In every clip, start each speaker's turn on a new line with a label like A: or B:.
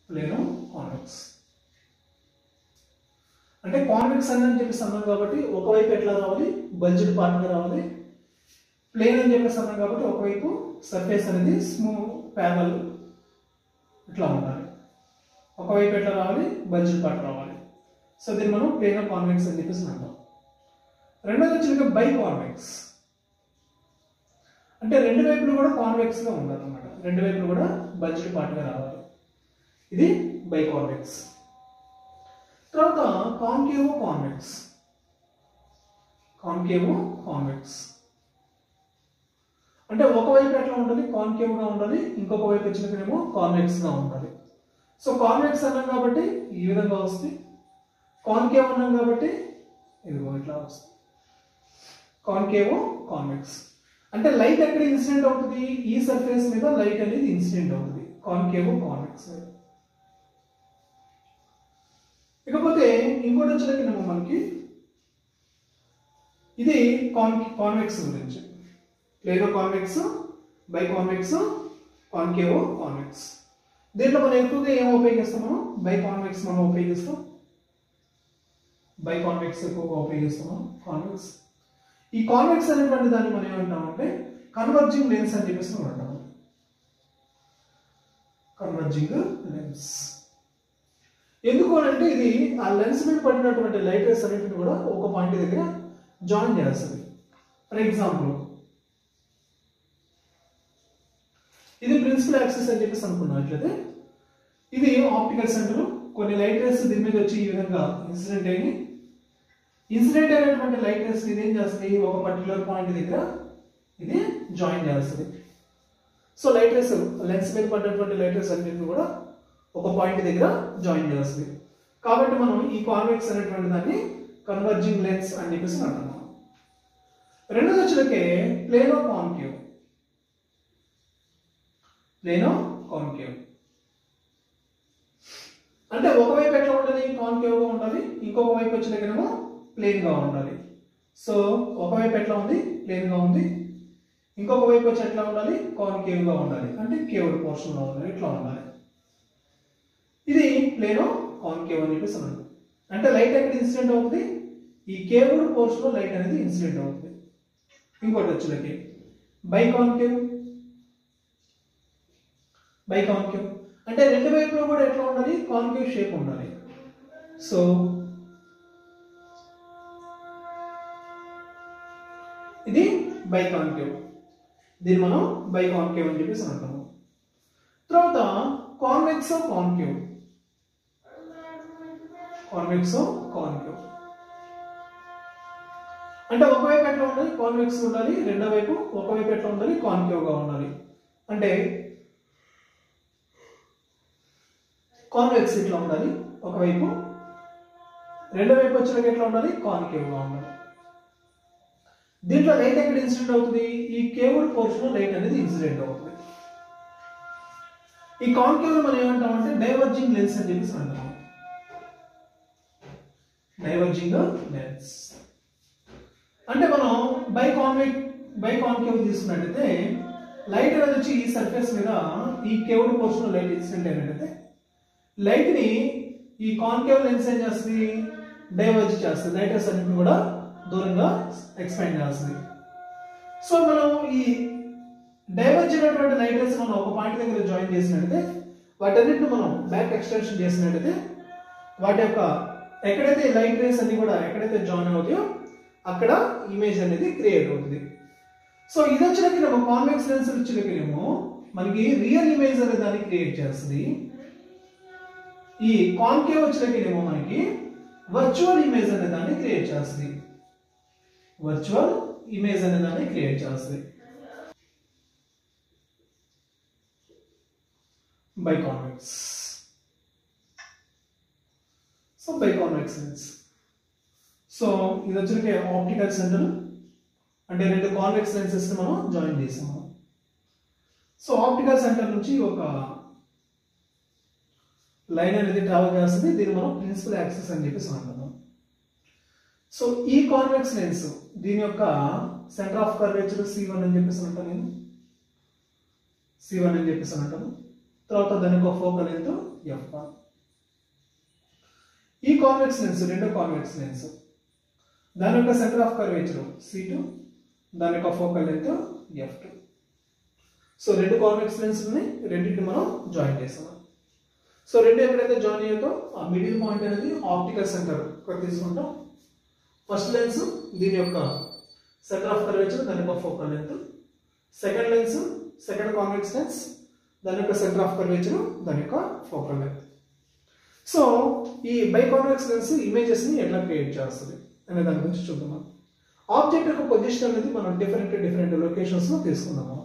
A: plano convex అంటే convex అని చెప్పేసి అన్నాం కాబట్టి ఒకవైపు ఎట్లా రావాలి బల్జ్డ్ పార్ట్గా రావాలి ప్లేన్ అని చెప్పేసి అన్నాం కాబట్టి ఒకవైపు సర్ఫేస్ అనేది స్మూత్ ప్యానల్ ఇట్లా ఉండాలి ఒకవైపు ఎట్లా రావాలి బల్జ్డ్ పార్ట్ రావాలి సో దీన్ని మనం ప్లేన్ కాన్వెక్స్ అని చెప్పేసి అంటాం రెండోది వచ్చి బై కాన్వెక్స్ అంటే రెండు వైపులు కూడా కాన్వెక్స్ గా ఉండాలి అనమాట రెండు వైపులు కూడా బల్జ్డ్ పార్ట్ గా రావాలి ఇది బై కాన్వెక్స్ తర్వాత కాన్కేవో కాన్వెక్స్ కాన్కేవో కాన్వెక్స్ అంటే ఒకవైపు ఎట్లా ఉండాలి కాన్కేవ్ గా ఉండాలి ఇంకొక వైపు వచ్చినప్పుడేమో కాన్వెక్స్ గా ఉండాలి సో కాన్వెక్స్ అన్నాం కాబట్టి ఈ విధంగా వస్తుంది కాన్కేవ్ అన్నాం కాబట్టి ఇదిగో ఇట్లా వస్తుంది కాన్కేవో కాన్వెక్స్ అంటే లైట్ ఎక్కడ ఇన్సిడెంట్ అవుతుంది ఈ సర్ఫేస్ మీద లైట్ అనేది ఇన్సిడెంట్ అవుతుంది కాన్కేవో కాన్వెక్స్ ఇకపోతే ఇంకోటి వచ్చేటప్పుడు మనకి ఇది కాన్ కాన్వెక్స్ గురించి plano convex bi convex concavo convex దీంట్లో మనం ఎక్కువగా ఏం ఉపయోగిస్తాం మనం బై కాన్వెక్స్ మనం ఉపయోగిస్తాం బై కాన్వెక్స్ ఎక్కువగా ఉపయోగిస్తాం కాన్వెక్స్ ఈ కాన్వెక్స్ అనేటువంటి దాన్ని మనం ఏమంటామంటే కన్వర్జింగ్ లెన్స్ అని చెప్పేసి మనం అంటాము కన్వర్జింగ్ లెన్స్ ఎందుకు అంటే ఇది ఆ లెన్స్ మీద పడినటువంటి లైట్ రేస్ అన్నింటిని కూడా ఒక పాయింట్ దగ్గర జాయిన్ చేస్తుంది ఫర్ ఎగ్జాంపుల్ ఇది ప్రిన్సిపల్ యాక్సెస్ అని చెప్పేసి అనుకున్నట్లయితే ఇది ఆప్టికల్ సెంటర్ కొన్ని లైట్ రేస్ దీని మీద వచ్చి ఈ విధంగా ఇన్సిడెంట్ అయ్యి ఇన్సిడెంట్ అయినటువంటి లైట్ రేస్ ఇది ఏం చేస్తుంది ఒక పర్టికులర్ పాయింట్ దగ్గర ఇది జాయిన్ చేస్తుంది సో లైట్ రేస్ లెన్స్ మీద పడినటువంటి లైట్ రేస్ అన్నింటిని కూడా ఒక పాయింట్ దగ్గర జాయిన్ చేస్తుంది కాబట్టి మనం ఈ కాన్వెక్స్ అనేటువంటి దాన్ని కన్వర్జింగ్ లెన్స్ అని చెప్పేసి అంటున్నాం రెండోది వచ్చేటకే ప్లేనో కాన్కేవ్ ప్లేనో కాన్కేవ్ అంటే ఒకవైపు ఎట్లా ఉండాలి కాన్కేవ్ గా ఉండాలి ఇంకొక వైపు వచ్చేటకేమో ప్లేన్ గా ఉండాలి సో ఒకవైపు ఎట్లా ఉంది ప్లేన్ గా ఉంది ఇంకొక వైపు వచ్చి ఎట్లా ఉండాలి కాన్కేవ్ గా ఉండాలి అంటే కేవ్డ్ పోర్షన్ లో ఉండాలి ఇట్లా ఉండాలి ఇది ప్లేనో కాన్కేవ్ అని చెప్పేసి అన్నాడు అంటే లైట్ ఎక్కడ ఇన్సిడెంట్ అవుతుంది ఈ కేవ్డ్ పోర్షన్ లో లైట్ అనేది ఇన్సిడెంట్ అవుతుంది ఇంకోటి వచ్చేలకి బై కాన్కేవ్ బై కాన్కేవ్ అంటే రెండు వైపులో కూడా ఎట్లా ఉండాలి కాన్కేవ్ షేప్ ఉండాలి సో ఇది బై కాన్కేవ్ దీన్ని మనం బై కాన్కేవ్ అని చెప్పేసి అంటాము తర్వాత కాన్వెక్స్ కాన్కేవ్ కాన్వెక్స్ కాన్కేవ్ అంటే ఒకవైపు ఎట్లా ఉండాలి కాన్వెక్స్ ఉండాలి రెండో వైపు ఒకవైపు ఎట్లా ఉండాలి కాన్కేవ్ గా ఉండాలి అంటే కాన్వెక్స్ ఇట్లా ఉండాలి ఒకవైపు రెండో వైపు వచ్చినాక ఎట్లా ఉండాలి కాన్కేవ్ గా ఉండాలి దీంట్లో లైట్ ఎక్కడ ఇన్సిడెంట్ అవుతుంది ఈ కేవ్డ్ పోర్షన్ లైట్ అనేది ఇన్సిడెంట్ అవుతుంది ఈ కాన్కేవ్ మనం ఏమంటామంటే డైవర్జింగ్ లెన్స్ అని చెప్పేసి అంటాం డైవర్జింగ్ లెన్స్ అంటే మనం బై కాన్వెక్ బై కాన్కేవ్ తీసుకున్నట్టయితే లైట్ అనేది వచ్చి ఈ సర్ఫేస్ మీద ఈ కేవ్డ్ పోర్షన్ లైట్ ఇన్సిడెంట్ అయినట్టయితే లైట్ ని ఈ కాన్కేవ్ లెన్స్ ఏం చేస్తుంది డైవర్జ్ చేస్తుంది లైటర్స్ అన్నింటిని కూడా దూరంగా ఎక్స్పాండ్ చేస్తుంది సో మనం ఈ డైవర్జ్ అయినటువంటి లైటర్స్ మనం ఒక పాయింట్ దగ్గర జాయిన్ చేసినట్టయితే వాటన్నిటిని మనం బ్యాక్ ఎక్స్టెన్షన్ చేసినట్టయితే వాటి యొక్క ఎక్కడైతే లైట్ రేస్ అన్ని కూడా ఎక్కడైతే జాయిన్ అవుతాయో అక్కడ ఇమేజ్ అనేది క్రియేట్ అవుతుంది సో ఇది వచ్చినప్పుడు కాన్వెక్స్ లెన్స్ వచ్చినప్పుడేమో మనకి రియల్ ఇమేజ్ అనే దాన్ని క్రియేట్ చేస్తుంది ఈ కాన్కేవ్ వచ్చినప్పుడేమో మనకి వర్చువల్ ఇమేజ్ అనే దాన్ని క్రియేట్ చేస్తుంది వర్చువల్ ఇమేజ్ అనే దాన్ని క్రియేట్ చేస్తుంది bi convex so bi convex lens so ఇది వచ్చరికి ఆప్టికల్ సెంటర్ అంటే రెండు కాన్వెక్స్ లెన్సెస్ మనం జాయిన్ చేసాము సో ఆప్టికల్ సెంటర్ నుంచి ఒక లైన్ అనేది ట్రావెల్ చేస్తుంది దీన్ని మనం ప్రిన్సిపల్ యాక్సెస్ అని చెప్పేసి అంటున్నాం సో ఈ కాన్వెక్స్ లెన్స్ దీని యొక్క centre of curvature C one అని చెప్పేసి అంటాను నేను సి వన్ అని చెప్పేసి అంటాను తర్వాత దాని యొక్క ఫోకల్ లెంత్ ఎఫ్ వన్ ఈ కాన్వెక్స్ లెన్స్ రెండో కాన్వెక్స్ లెన్స్ దాని యొక్క centre of curvature C two దాని యొక్క focal length F two so రెండు కాన్వెక్స్ లెన్స్ ఉన్నాయి రెండింటిని మనం జాయిన్ చేస్తున్నాం సో రెండు ఎప్పుడైతే జాయిన్ అయ్యాతో ఆ మిడిల్ పాయింట్ అనేది ఆప్టికల్ సెంటర్ ఇక్కడ తీసుకుంటాం ఫస్ట్ లెన్స్ దీని యొక్క సెంటర్ ఆఫ్ కర్వేచర్ దాని యొక్క focal length second lens second convex lens దాని యొక్క సెంటర్ ఆఫ్ కర్వేచర్ దాని యొక్క ఫోకల్ లెంత్ సో ఈ బైకాన్వెక్స్ లెన్స్ ఇమేజెస్ ని ఎట్లా క్రియేట్ చేస్తుంది అనే దాని గురించి చూద్దాం ఆబ్జెక్ట్ యొక్క పొజిషన్ అనేది మనం డిఫరెంట్ డిఫరెంట్ లొకేషన్స్ లో తీసుకుందాం మనం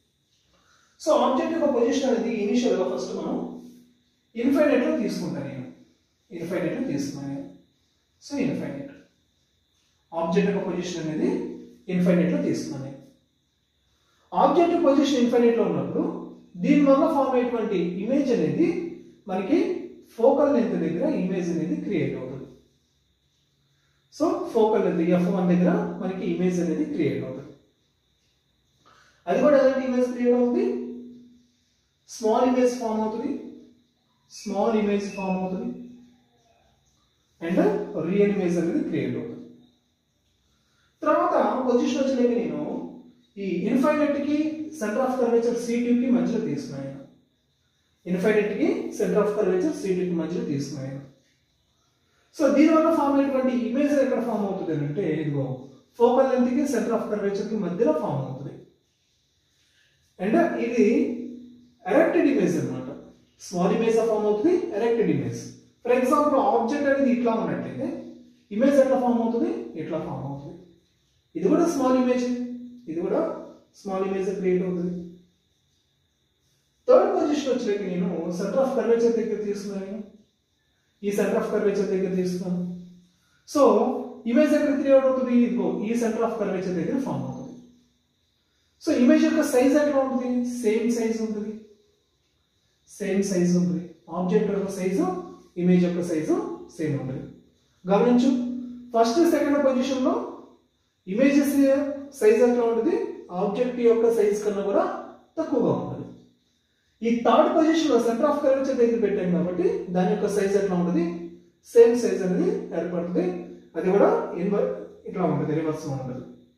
A: సో ఆబ్జెక్ట్ యొక్క పొజిషన్ అనేది ఇనిషియల్ గా ఫస్ట్ మనం ఇన్ఫైనైట్ లో తీసుకుంటాను నేను ఇన్ఫైనైట్ లో తీసుకున్నాను నేను సో ఇన్ఫైనైట్ ఆబ్జెక్ట్ యొక్క పొజిషన్ అనేది ఇన్ఫైనైట్ లో తీసుకున్నాను నేను ఆబ్జెక్ట్ పొజిషన్ ఇన్ఫైనైట్ లో ఉన్నప్పుడు దీని వల్ల ఫామ్ అయ్యేటువంటి ఇమేజ్ అనేది మనకి ఫోకల్ లెంత్ దగ్గర ఇమేజ్ అనేది క్రియేట్ అవుతుంది so focal length F one దగ్గర మనకి ఇమేజ్ అనేది క్రియేట్ అవుతుంది అది కూడా ఎలాంటి ఇమేజ్ క్రియేట్ అవుతుంది స్మాల్ ఇమేజ్ ఫామ్ అవుతుంది స్మాల్ ఇమేజ్ ఫామ్ అవుతుంది అండ్ రియల్ ఇమేజ్ అనేది క్రియేట్ అవుతుంది తర్వాత పొజిషన్ వచ్చినాక నేను ఈ ఇన్ఫైనైట్ కి సెంటర్ ఆఫ్ కర్వేచర్ సి కి మధ్యలో తీసుకున్నాను ఇన్ఫైనైట్ కి సెంటర్ ఆఫ్ కర్వేచర్ సి కి మధ్యలో తీసుకున్నాను సో దీనివల్ల ఫామ్ అయినటువంటి ఇమేజ్ ఎక్కడ ఫామ్ అవుతుంది అని అంటే ఇదిగో ఫోకల్ లెంత్ కి సెంటర్ ఆఫ్ కర్వేచర్ కి మధ్యలో ఫామ్ అవుతుంది అండ్ ఇది ఎరెక్టెడ్ ఇమేజ్ అన్నమాట స్మాల్ ఇమేజ్ ఫామ్ అవుతుంది erected image for example object అనేది ఇట్లా ఉన్నట్లయితే ఇమేజ్ ఎట్లా ఫామ్ అవుతుంది ఇట్లా ఫామ్ అవుతుంది ఇది కూడా స్మాల్ ఇమేజ్ ఇది కూడా స్మాల్ ఇమేజ్ క్రియేట్ అవుతుంది థర్డ్ పొజిషన్ వచ్చాక నేను సెంటర్ ఆఫ్ కర్వేచర్ దగ్గర తీసుకున్నాను ఈ సెంటర్ ఆఫ్ కర్వేచర్ దగ్గర తీసుకున్నాను సో ఇమేజ్ ఎక్కడ క్రియేట్ అవుతుంది ఇదిగో ఈ సెంటర్ ఆఫ్ కర్వేచర్ దగ్గర ఫామ్ అవుతుంది సో ఇమేజ్ యొక్క సైజ్ ఎట్లా ఉంటుంది సేమ్ సైజ్ ఉంటుంది సేమ్ సైజ్ ఉంటుంది ఆబ్జెక్ట్ యొక్క సైజు ఇమేజ్ యొక్క సైజు సేమ్ ఉంటుంది గమనించు ఫస్ట్ సెకండ్ పొజిషన్ లో ఇమేజెస్ సైజ్ ఎట్లా ఉంటుంది ఆబ్జెక్ట్ యొక్క సైజ్ కన్నా కూడా తక్కువగా ఉంటుంది ఈ థర్డ్ పొజిషన్ లో సెంటర్ ఆఫ్ కర్వేచర్ దగ్గర పెట్టాం కాబట్టి దాని యొక్క సైజ్ ఎట్లా ఉంటుంది సేమ్ సైజ్ అనేది ఏర్పడుతుంది అది కూడా ఇన్వర్ ఇట్లా ఉంటుంది రివర్స్ ఉంటుంది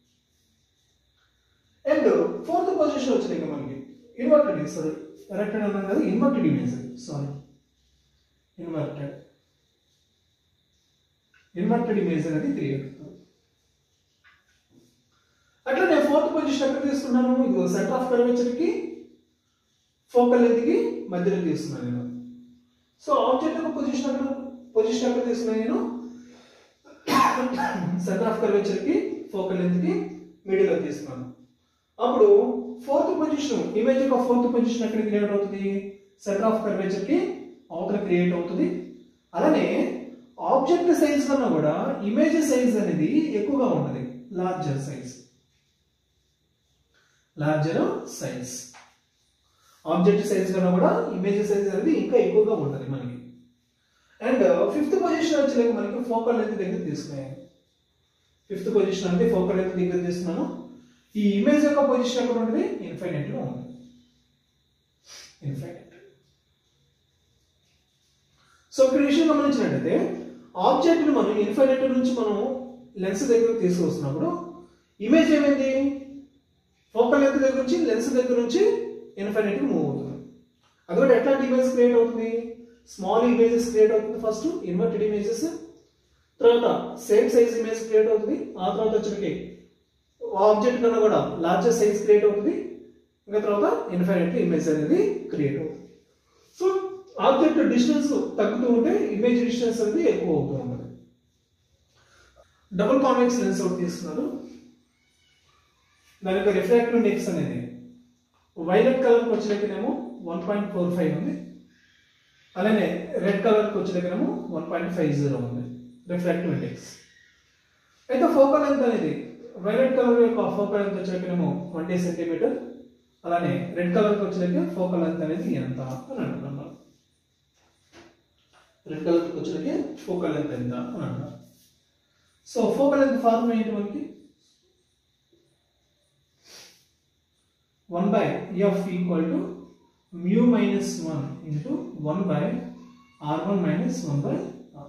A: అండ్ ఫోర్త్ పొజిషన్ వచ్చినాక మనకి ఇన్వర్టెడ్ సారీ ఎరెక్టెడ్ అన్నాం కదా inverted image sorry inverted inverted image అనేది క్రియేట్ అవుతుంది అట్లా నేను ఫోర్త్ పొజిషన్ ఎక్కడ తీసుకున్నాను ఇది సెంటర్ ఆఫ్ కర్వేచర్ కి ఫోకల్ లెంత్ కి మధ్యలో తీసుకున్నాను నేను సో ఆబ్జెక్ట్ యొక్క పొజిషన్ ఎక్కడ పొజిషన్ ఎక్కడ తీసుకున్నాను నేను సెంటర్ ఆఫ్ కర్వేచర్ కి ఫోకల్ లెంత్ కి మిడిల్ లో తీసుకున్నాను అప్పుడు ఫోర్త్ పొజిషన్ ఇమేజ్ యొక్క ఫోర్త్ పొజిషన్ ఎక్కడ క్రియేట్ అవుతుంది సెంటర్ ఆఫ్ కర్వేచర్ కి అవతల క్రియేట్ అవుతుంది అలానే ఆబ్జెక్ట్ సైజ్ కన్నా కూడా ఇమేజ్ సైజ్ అనేది ఎక్కువగా ఉంటుంది larger size larger size object size కన్నా కూడా ఇమేజ్ సైజ్ అనేది ఇంకా ఎక్కువగా ఉంటుంది మనకి అండ్ ఫిఫ్త్ పొజిషన్ వచ్చేలాగా మనకి ఫోకల్ లెంత్ దగ్గర తీసుకున్నాను ఫిఫ్త్ పొజిషన్ అంటే ఫోకల్ లెంత్ దగ్గర తీసుకున్నాను ఈ ఇమేజ్ యొక్క పొజిషన్ ఎక్కడ ఉంటుంది ఇన్ఫైనైట్ లో ఉంది ఇన్ఫైనైట్ సో ఇక్కడ విషయం గమనించినట్టయితే ఆబ్జెక్ట్ ని మనం ఇన్ఫైనైట్ నుంచి మనం లెన్స్ దగ్గర తీసుకొస్తున్నప్పుడు ఇమేజ్ ఏమైంది ఫోకల్ లెంత్ దగ్గర నుంచి లెన్స్ దగ్గర నుంచి ఇన్ఫైనైట్ మూవ్ అవుతుంది అదొకటి ఎట్లాంటి ఇమేజ్ క్రియేట్ అవుతుంది స్మాల్ ఇమేజెస్ క్రియేట్ అవుతుంది ఫస్ట్ ఇన్వర్టెడ్ ఇమేజెస్ తర్వాత సేమ్ సైజ్ ఇమేజ్ క్రియేట్ అవుతుంది ఆ తర్వాత వచ్చరికి ఆబ్జెక్ట్ కన్నా కూడా లార్జెస్ట్ సైజ్ క్రియేట్ అవుతుంది ఇంకా తర్వాత ఇన్ఫైనైట్ ఇమేజ్ అనేది క్రియేట్ అవుతుంది సో ఆబ్జెక్ట్ డిస్టెన్స్ తగ్గుతూ ఉంటే ఇమేజ్ డిస్టెన్స్ అనేది ఎక్కువ అవుతూ ఉంటుంది డబుల్ కాన్వెక్స్ లెన్స్ ఒకటి తీసుకున్నారు దాని యొక్క రిఫ్రాక్టివ్ ఇండెక్స్ అనేది వైలెట్ కలర్కి వచ్చినకేనేమో వన్ పాయింట్ ఫోర్ ఫైవ్ ఉంది అలానే రెడ్ కలర్కి వచ్చినకేనేమో వన్ పాయింట్ ఫైవ్ జీరో ఉంది రిఫ్రాక్టివ్ ఇండెక్స్ అయితే ఫోకల్ లెంత్ అనేది వైలెట్ కలర్ యొక్క ఫోకల్ లెంత్ వచ్చినకేనేమో ట్వంటీ సెంటీమీటర్ అలానే రెడ్ కలర్కి వచ్చినాక ఫోకల్ లెంత్ అనేది ఎంత అని అంటున్నాం రెడ్ కలర్కి వచ్చినాక ఫోకల్ లెంత్ ఎంత అని అంటున్నాం సో ఫోకల్ లెంత్ ఫార్ములా ఏంటి మనకి one by f equal to mu minus one into one by r one minus one by r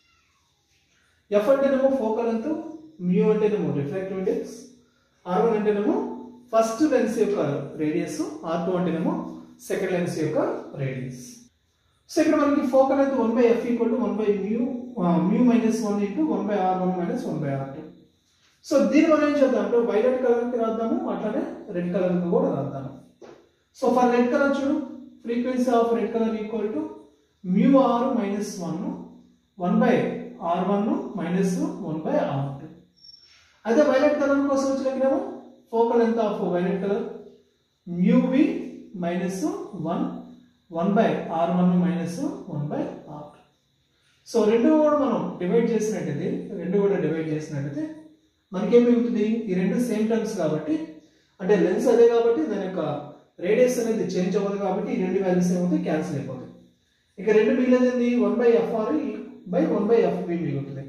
A: f అంటేనేమో ఫోకల్ లెంత్ మ్యూ అంటేనేమో రిఫ్రాక్టివ్ ఇండెక్స్ ఆర్ వన్ అంటేనేమో first lens యొక్క radius r two అంటేనేమో second lens యొక్క radius so ఇక్కడ మనకి focal length one by f equal to one by mu mu minus one into one by r one minus one by r two so దీన్ని మనం ఏం చేద్దాం అంటే violet కలర్కి రాద్దాము అట్లానే రెడ్ కలర్కి కూడా రాద్దాము సో ఫర్ రెడ్ కలర్ చూడు frequency of red colour equal to mu r minus one one by r one minus one by r two అదే వైలెట్ కలర్ కోసం వచ్చినప్పుడేమో ఫోకల్ ఎంత of violet colour mu v minus one one by r one minus one by r two so రెండు కూడా మనం divide చేసినట్టయితే రెండు కూడా డివైడ్ చేసినట్టయితే మనకేం మిగులుతుంది ఈ రెండు సేమ్ టర్మ్స్ కాబట్టి అంటే లెన్స్ అదే కాబట్టి దాని యొక్క రేడియస్ అనేది చేంజ్ అవ్వదు కాబట్టి ఈ రెండు వాల్యూస్ ఏమవుతాయి క్యాన్సిల్ అయిపోతాయి ఇక రెండు మిగిలినది one by f r by one by f b మిగులుతుంది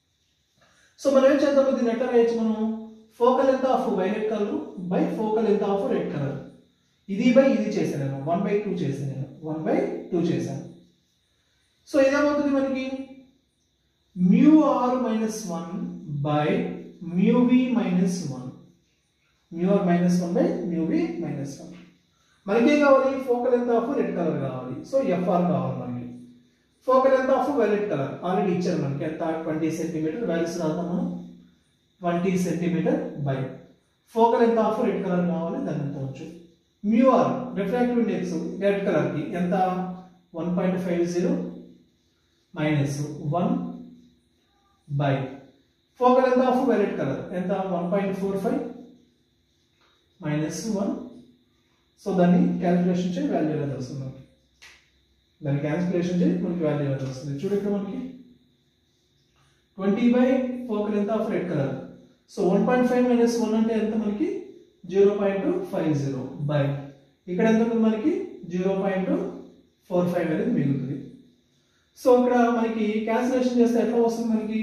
A: సో మనం ఏం చేద్దాము దీన్ని ఎట్లా రాయొచ్చు మనం ఫోకల్ ఎంత of violet colour by focal ఎంత ఆఫ్ రెడ్ కలర్ ఇది బై ఇది చేశాను నేను వన్ బై టూ చేశాను నేను వన్ బై టూ చేశాను సో ఇదేమవుతుంది మనకి mu r minus one by mu v minus one mu r minus one by mu v minus one మనకేం కావాలి ఫోకల్ ఎంత ఆఫ్ రెడ్ కలర్ కావాలి సో ఎఫ్ఆర్ కావాలి మనకి ఫోకల్ ఎంత ఆఫ్ వైలెట్ కలర్ ఆల్రెడీ ఇచ్చారు మనకి ఎంత ట్వంటీ సెంటీమీటర్ వాల్యూస్ రాద్దాం మనం ట్వంటీ సెంటీమీటర్ బై ఫోకల్ ఎంత ఆఫ్ రెడ్ కలర్ కావాలి దాన్ని ఎంత వచ్చు mu r refractive index red కలర్కి ఎంత one point five zero minus one by focal ఎంత ఆఫ్ వైలెట్ కలర్ ఎంత one point four five minus one so దాన్ని క్యాలిక్యులేషన్ చేయి వాల్యూ అనేది వస్తుంది మనకి దాన్ని క్యాలిక్యులేషన్ చేయి మనకి వాల్యూ అనేది వస్తుంది చూడు ఇక్కడ మనకి ట్వంటీ బై ఫోకల్ ఎంత of red colour so one point five minus one అంటే ఎంత మనకి zero point five zero by ఇక్కడ ఎంత ఉంది మనకి జీరో పాయింట్ ఫోర్ ఫైవ్ అనేది మిగులుతుంది సో ఇక్కడ మనకి క్యాన్సిలేషన్ చేస్తే ఎట్లా వస్తుంది మనకి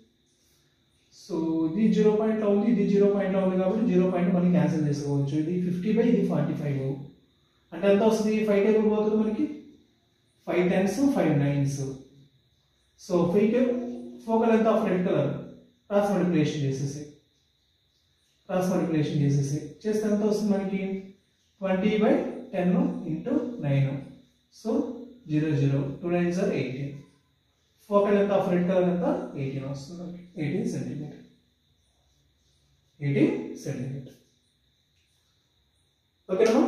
A: సో ఇది జీరో పాయింట్ ఉంది ఇది జీరో పాయింట్ ఉంది కాబట్టి జీరో పాయింట్ మనం క్యాన్సిల్ చేసుకోవచ్చు ఇది ఫిఫ్టీ బై ఇది ఫార్టీ ఫైవ్ అంటే ఎంత వస్తుంది ఫైవ్ టేబుల్ పోతుంది మనకి five tens five nines so five focal ఎంత of red colour cross multiplication చేసేసి క్రాస్ మల్టిప్లికేషన్ చేసేసి చేస్తే ఎంత వస్తుంది మనకి twenty by ten into nine so zero zero two nine are eighteen focal ఎంత ఆఫ్ రెడ్ కలర్ ఎంత ఎయిటీన్ వస్తుంది మనకి ఎయిటీన్ సెంటీమీటర్ ఎయిటీన్ సెంటీమీటర్ ఓకేనా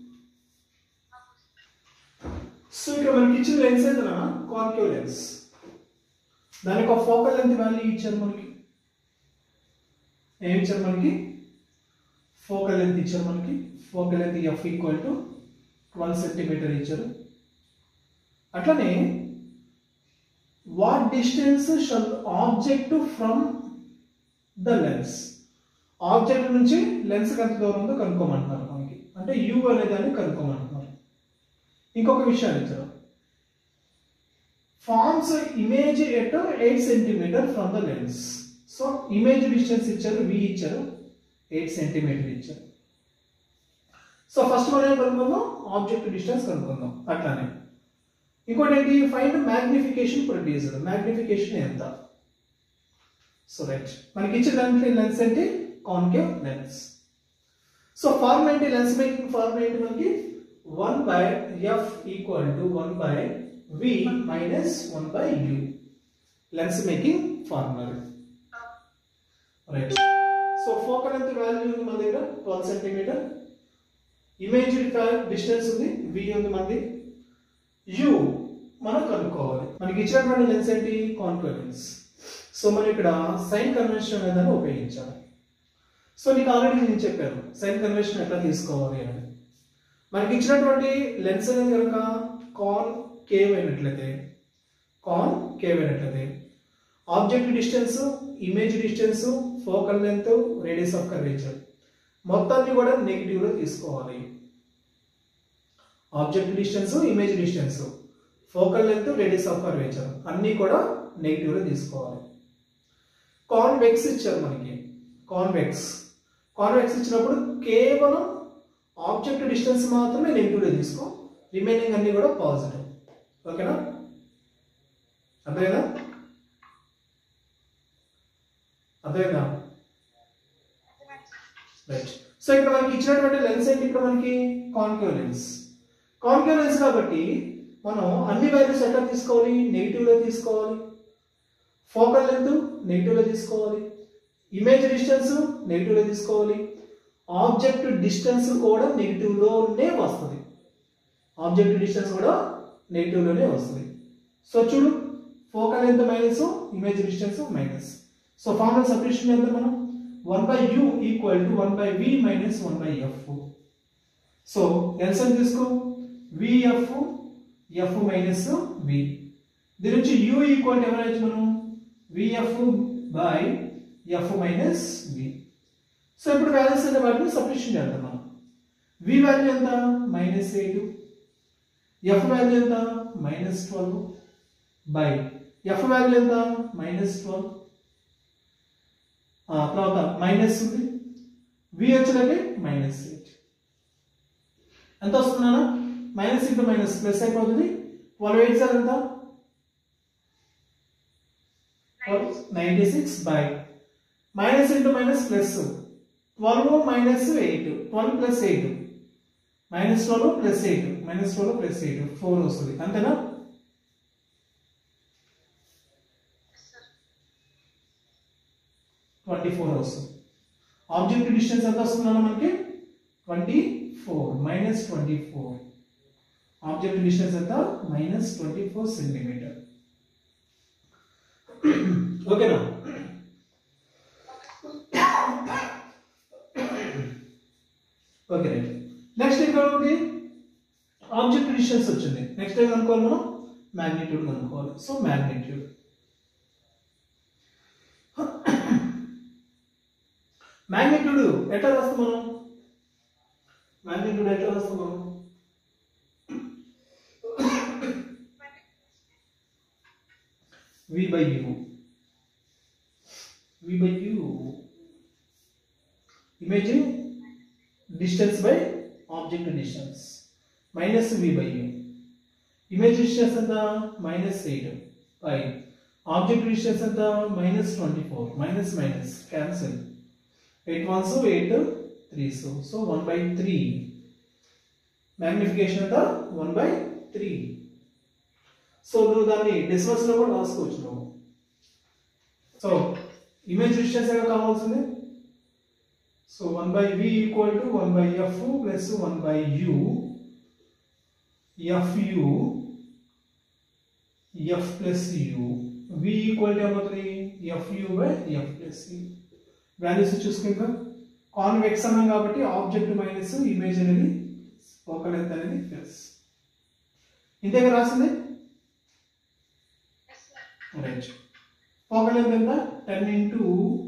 A: సో ఇక్కడ మనకి ఇచ్చిన లెన్స్ ఏంటన్నా కాన్కేవ్ లెన్స్ దానికి ఒక ఫోకల్ లెంత్ వాల్యూ ఇచ్చారు మనకి ఏమి ఇచ్చారు మనకి ఫోకల్ లెంత్ ఇచ్చారు మనకి focal length f equal to twelve centimetre ఇచ్చారు అట్లనే what distance shall object from the lens object నుంచి లెన్స్ ఎంత దూరం ఉందో కనుక్కోమంటున్నారు మనకి అంటే యూ అనే దాన్ని కనుక్కోమంటున్నారు ఇంకొక విషయాన్ని ఇచ్చారు forms image at eight centimetre from the lens so image distance ఇచ్చారు వి ఇచ్చారు ఎయిట్ సెంటీమీటర్ ఇచ్చారు సో ఫస్ట్ మనం ఏం కనుక్కుందాం ఆబ్జెక్ట్ డిస్టెన్స్ కనుక్కుందాం అట్లానే ఇంకోటి ఏంటి ఫైండ్ మ్యాగ్నిఫికేషన్ ప్రొడ్యూసర్ మ్యాగ్నిఫికేషన్ ఎంత సో రైట్ మనకి ఇచ్చిన దాంట్లో లెన్స్ ఏంటి కాన్కేవ్ లెన్స్ సో ఫార్మ్ ఏంటి లెన్స్ మేకింగ్ ఫార్మ్ ఏంటి మనకి one by f equal to one by v minus one by u lens making formula right so focal ఎంత value ఉంది మన దగ్గర ట్వెల్వ్ సెంటీమీటర్ ఇమేజ్ డిస్టెన్స్ ఉంది వి ఉంది మనది యు మనం కనుక్కోవాలి మనకి ఇచ్చినటువంటి లెన్స్ ఏంటి కాన్కేవ్ లెన్స్ సో మనం ఇక్కడ సైన్ కన్వెన్షన్ అనేది ఉపయోగించాలి సో నీకు ఆల్రెడీ నేను చెప్పాను సైన్ కన్వెన్షన్ ఎట్లా తీసుకోవాలి అని మనకి ఇచ్చినటువంటి లెన్స్ అనేది కనుక కాన్ కేవ్ అయినట్లయితే కాన్ కేవ్ అయినట్లయితే object distance image distance focal length radius of curvature మొత్తాన్ని కూడా నెగిటివ్లో తీసుకోవాలి object distance image distance focal length radius of curvature అన్నీ కూడా నెగిటివ్లో తీసుకోవాలి కాన్వెక్స్ ఇచ్చారు మనకి కాన్వెక్స్ కాన్వెక్స్ ఇచ్చినప్పుడు కేవలం ఆబ్జెక్ట్ డిస్టెన్స్ మాత్రమే నెగిటివ్లో తీసుకో రిమైనింగ్ అన్ని కూడా పాజిటివ్ ఓకేనా అర్థమైందా అర్థమైందా రైట్ సో ఇక్కడ మనకి ఇచ్చినటువంటి లెన్స్ ఏంటి ఇక్కడ మనకి కాన్కేవ్ లెన్స్ కాన్కేవ్ లెన్స్ కాబట్టి మనం అన్ని వాల్యూస్ ఎక్కడ తీసుకోవాలి నెగిటివ్లో తీసుకోవాలి ఫోకల్ లెంత్ నెగిటివ్లో తీసుకోవాలి ఇమేజ్ డిస్టెన్స్ నెగిటివ్లో తీసుకోవాలి ఆబ్జెక్ట్ డిస్టెన్స్ కూడా నెగిటివ్లోనే వస్తుంది ఆబ్జెక్ట్ డిస్టెన్స్ కూడా నెగిటివ్లోనే వస్తుంది సో చూడు focal length minus image distance minus so formula substitution చేద్దాం మనం one by u equal to one by v minus one by f so ఎల్సన్ తీసుకో విఎఫ్ ఎఫ్ మైనస్ వి దీని నుంచి యూ ఈక్వల్ టు ఎవరైతే మనం v f by f minus v so ఇప్పుడు values అనే వాటిని సబ్స్టిట్యూషన్ చేద్దాం మనం వి వాల్యూ ఎంత మైనస్ ఎయిట్ ఎఫ్ వాల్యూ ఎంత minus twelve by f value ఎంత మైనస్ ట్వెల్వ్ తర్వాత మైనస్ ఉంది వి వచ్చేటప్పటికి మైనస్ ఎయిట్ ఎంత వస్తుందా మైనస్ ఇంటూ మైనస్ ప్లస్ అయిపోతుంది ట్వెల్వ్ ఎయిట్ సార్ ఎంత ninety six by minus into minus plus twelve minus eight twelve plus eight minus twelve plus eight minus twelve plus eight four వస్తుంది అంతేనా twenty four వస్తుంది object distance ఎంత వస్తుందన్న మనకి twenty four minus twenty four object distance ఎంత minus twenty four centimetre ఓకేనా okay right next ఇక్కడ ఒకటి ఆబ్జెక్ట్ డిస్టెన్స్ వచ్చింది నెక్స్ట్ ఏం కనుక్కోవాలి మనం మ్యాగ్నిట్యూడ్ కనుక్కోవాలి సో మ్యాగ్నిట్యూడ్ మ్యాగ్నిట్యూడ్ ఎట్లా రాస్తాం మనం మ్యాగ్నిట్యూడ్ ఎట్లా రాస్తాం మనం v by u v by u imagine distance by object distance minus v by u image distance ఎంత minus 8 by object distance ఎంత minus 24 minus minus cancel 8 ones 8 3 so so 1 by 3 magnification ఎంత 1 by 3 so నువ్వు దాన్ని decimals లో కూడా రాసుకోవచ్చు నువ్వు so image distance ఎలా కావాల్సింది so one by v equal to one by f plus one by u f u f plus u v equal to ఏమవుతుంది f u by f plus u values చూసుకుంటా convex అన్నాం కాబట్టి object minus image అనేది ఒక length అనేది plus ఇంతేగా రాసింది right focal length ఎంత ten into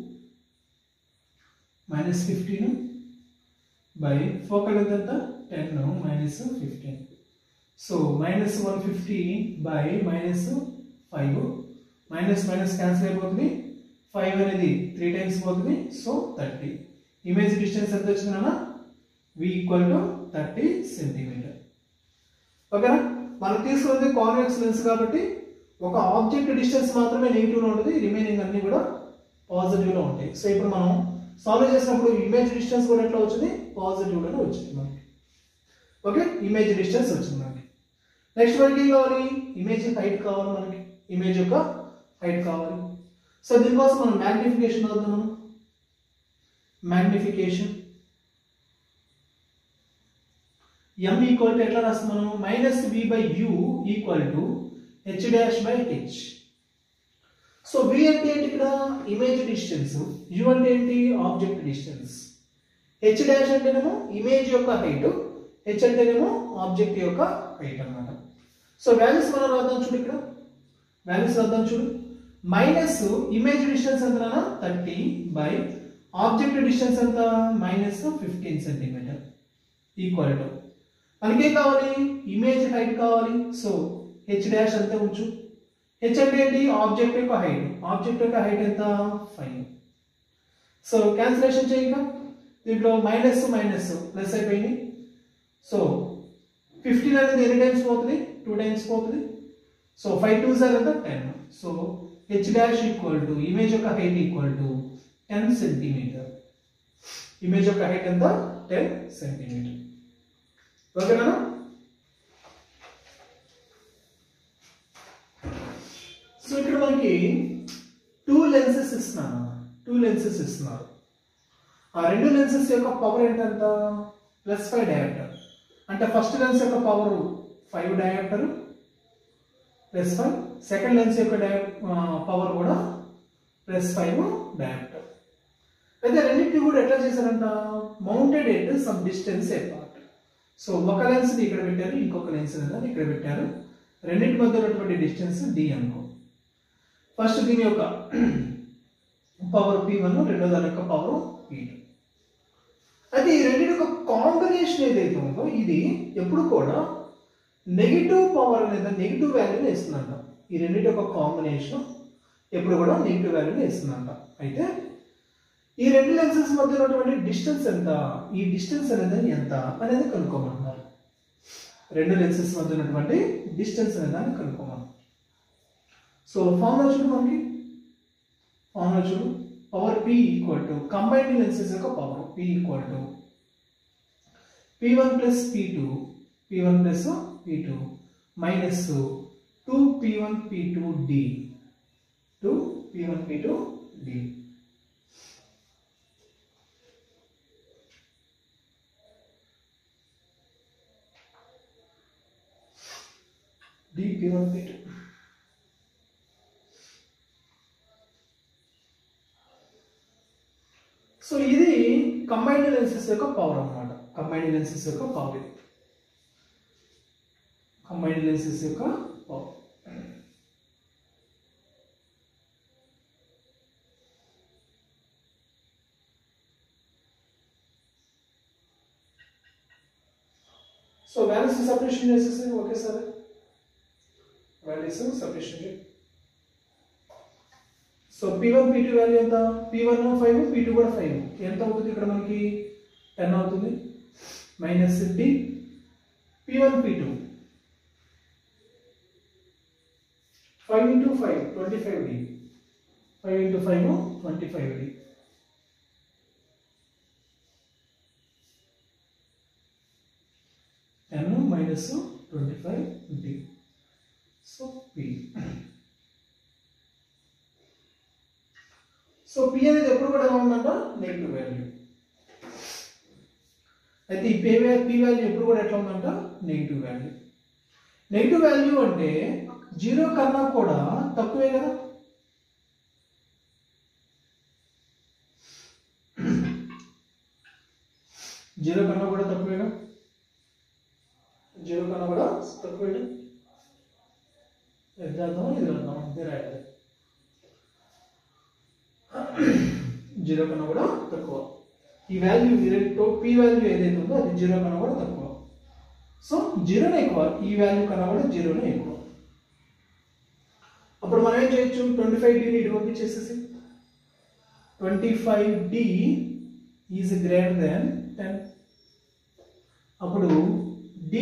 A: minus fifteen by focal length ఎంత ten minus fifteen so minus one fifty by minus five minus minus cancel అయిపోతుంది ఫైవ్ అనేది త్రీ టైమ్స్ పోతుంది సో థర్టీ ఇమేజ్ డిస్టెన్స్ ఎంత వచ్చిందన్నా v equal to thirty centimetre ఓకేనా మనం తీసుకున్నది convex lens కాబట్టి ఒక ఆబ్జెక్ట్ డిస్టెన్స్ మాత్రమే నెగిటివ్ లో ఉంటుంది రిమైనింగ్ అన్ని కూడా పాజిటివ్ లో ఉంటాయి సో ఇప్పుడు మనం సాల్వ్ చేసినప్పుడు ఇమేజ్ డిస్టెన్స్ కూడా ఎట్లా వచ్చింది పాజిటివ్ లోనే వచ్చింది మనకి ఓకే ఇమేజ్ డిస్టెన్స్ వచ్చింది మనకి నెక్స్ట్ మనకి ఏం కావాలి ఇమేజ్ హైట్ కావాలి మనకి ఇమేజ్ యొక్క హైట్ కావాలి సో దీనికోసం మనం మ్యాగ్నిఫికేషన్ అవుతాం మనం మ్యాగ్నిఫికేషన్ ఎం ఈక్వల్ టు ఎట్లా రాస్తాం మనం minus v by u equal to h dash by h so v అంటే ఏంటి ఇక్కడ ఇమేజ్ డిస్టెన్స్ యు అంటే ఏంటి ఆబ్జెక్ట్ డిస్టెన్స్ హెచ్ డాష్ అంటేనేమో ఇమేజ్ యొక్క హైట్ హెచ్ అంటేనేమో ఆబ్జెక్ట్ యొక్క హైట్ అన్నమాట సో వాల్యూస్ మనం రాద్దాం చూడు ఇక్కడ వాల్యూస్ రాద్దాం చూడు మైనస్ ఇమేజ్ డిస్టెన్స్ ఎంత థర్టీ బై ఆబ్జెక్ట్ డిస్టెన్స్ ఎంత minus fifteen centimetre equal to మనకేం కావాలి ఇమేజ్ హైట్ కావాలి సో హెచ్ డాష్ అంతే ఉంచు హెచ్ అంటే ఏంటి ఆబ్జెక్ట్ యొక్క హైట్ ఆబ్జెక్ట్ యొక్క హైట్ ఎంత ఫైవ్ సో క్యాన్సిలేషన్ చేయక దీంట్లో మైనస్ మైనస్ ప్లస్ అయిపోయింది సో ఫిఫ్టీన్ అనేది ఎన్ని టైమ్స్ పోతుంది టూ టైమ్స్ పోతుంది సో ఫైవ్ టూ సార్ ఎంత ten so h dash equal to image యొక్క height equal to ten centimetre image యొక్క హైట్ ఎంత టెన్ సెంటీమీటర్ ఓకేనా సో ఇక్కడ మనకి టూ లెన్సెస్ ఇస్తున్నాను టూ లెన్సెస్ ఇస్తున్నారు ఆ రెండు లెన్సెస్ యొక్క పవర్ ఏంటంట ప్లస్ ఫైవ్ డయాప్టర్ అంటే ఫస్ట్ లెన్స్ యొక్క power five diopter plus five second lens యొక్క డయా పవర్ కూడా ప్లస్ ఫైవ్ డయాప్టర్ అయితే రెండింటిని కూడా ఎట్లా చేశారంట mounted at some distance apart so ఒక లెన్స్ ఇక్కడ పెట్టారు ఇంకొక లెన్స్ ఇక్కడ పెట్టారు రెండింటి మధ్య ఉన్నటువంటి డిస్టెన్స్ డి అనుకో ఫస్ట్ దీని యొక్క పవర్ పి వన్ రెండో దాని యొక్క పవర్ పి టూ అయితే ఈ రెండింటి యొక్క కాంబినేషన్ ఏదైతే ఉందో ఇది ఎప్పుడు కూడా నెగిటివ్ పవర్ అనేది నెగిటివ్ వాల్యూని ఇస్తుందంట ఈ రెండింటి యొక్క కాంబినేషన్ ఎప్పుడు కూడా నెగిటివ్ వాల్యూని ఇస్తుందంట అయితే ఈ రెండు లెన్సెస్ మధ్య ఉన్నటువంటి డిస్టెన్స్ ఎంత ఈ డిస్టెన్స్ అనేది ఎంత అనేది కనుక్కోమంటున్నారు రెండు లెన్సెస్ మధ్య ఉన్నటువంటి డిస్టెన్స్ అనే దాన్ని కనుక్కోమన్నారు సో ఫార్ములా చూడు మనకి ఫార్ములా చూడు power p equal to combined lenses యొక్క power p equal to p one plus p two p one plus p two minus two p one p two d two p one p two d d p one p two so ఇది combined lenses యొక్క power అన్నమాట combined lenses యొక్క power ఇది combined lenses యొక్క power so values separation చేసేసి ఒకేసారి values separation చేయి so p one p two value ఎంత p one five p two కూడా ఫైవ్ ఎంత అవుతుంది ఇక్కడ మనకి టెన్ అవుతుంది minus d p one p two five into five twenty five d five into five twenty five d ten minus twenty five d so p so p అనేది ఎప్పుడు కూడా ఎలా ఉందంట నెగిటివ్ వాల్యూ అయితే ఈ పే పి వాల్యూ ఎప్పుడు కూడా ఎట్లా ఉందంట నెగిటివ్ వాల్యూ నెగిటివ్ వాల్యూ అంటే జీరో కన్నా కూడా తక్కువే కదా జీరో కన్నా కూడా తక్కువేగా జీరో కన్నా కూడా తక్కువేగా ఎంత అర్థం ఇది అర్థం అంతే రాయాలి జీరో కన్నా కూడా తక్కువ ఈ వాల్యూ పి వాల్యూ ఏదైతే ఉందో అది జీరో కన్నా కూడా తక్కువ సో జీరోనే ఎక్కువ ఈ వాల్యూ కన్నా కూడా జీరోనే ఎక్కువ అప్పుడు మనం ఏం చేయొచ్చు ట్వంటీ ఫైవ్ డిని ఇటు పంపించేసేసి twenty five d is greater than ten అప్పుడు d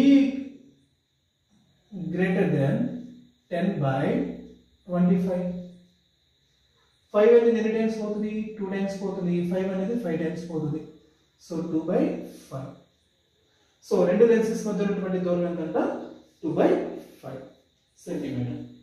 A: greater than ten by twenty five five అనేది ఎన్ని టైమ్స్ పోతుంది టూ టైమ్స్ పోతుంది ఫైవ్ అనేది ఫైవ్ టైమ్స్ పోతుంది so two by five so రెండు లెన్సెస్ మధ్య ఉన్నటువంటి దూరం ఎంతంట టూ బై ఫైవ్ సెంటీమీటర్